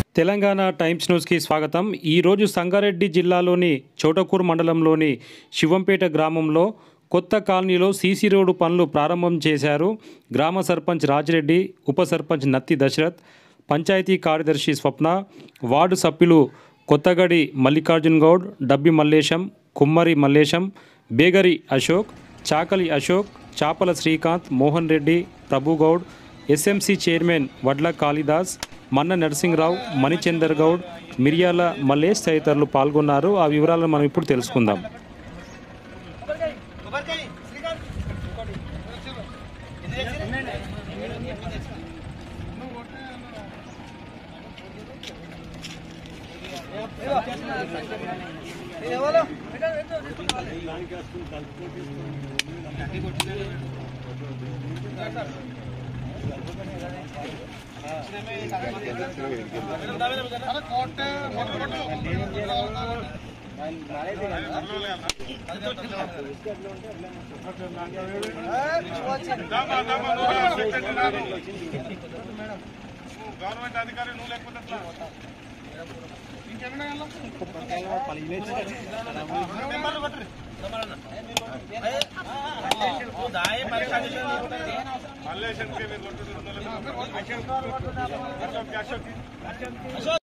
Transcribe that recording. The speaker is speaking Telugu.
తెలంగాణ టైమ్స్ న్యూస్కి స్వాగతం ఈరోజు సంగారెడ్డి జిల్లాలోని చోటకూరు మండలంలోని శివంపేట గ్రామంలో కొత్త కాలనీలో సీసీ రోడ్డు పనులు ప్రారంభం చేశారు గ్రామ సర్పంచ్ రాజిరెడ్డి ఉప సర్పంచ్ నత్తి దశరథ్ పంచాయతీ కార్యదర్శి స్వప్న వార్డు సభ్యులు కొత్తగడి మల్లికార్జున్ గౌడ్ డబ్బి మల్లేశం కుమ్మరి మల్లేశం బేగరి అశోక్ చాకలి అశోక్ చాపల శ్రీకాంత్ మోహన్ రెడ్డి ప్రభుగౌడ్ ఎస్ఎంసీ చైర్మన్ వడ్ల కాళిదాస్ మన్న నరసింహరావు మణిచందర్ గౌడ్ మిర్యాల మల్లేష్ తదితరులు పాల్గొన్నారు ఆ వివరాలను మనం ఇప్పుడు తెలుసుకుందాం గవర్నమెంట్ అధికారి నువ్వు లేకపోతే ఎట్లా? నెంబర్లు కొట్టుర్రి. మల్లేశంకి మీరు కొట్టుర్రి, రెండు వందలు. అశోక్, అశోక్.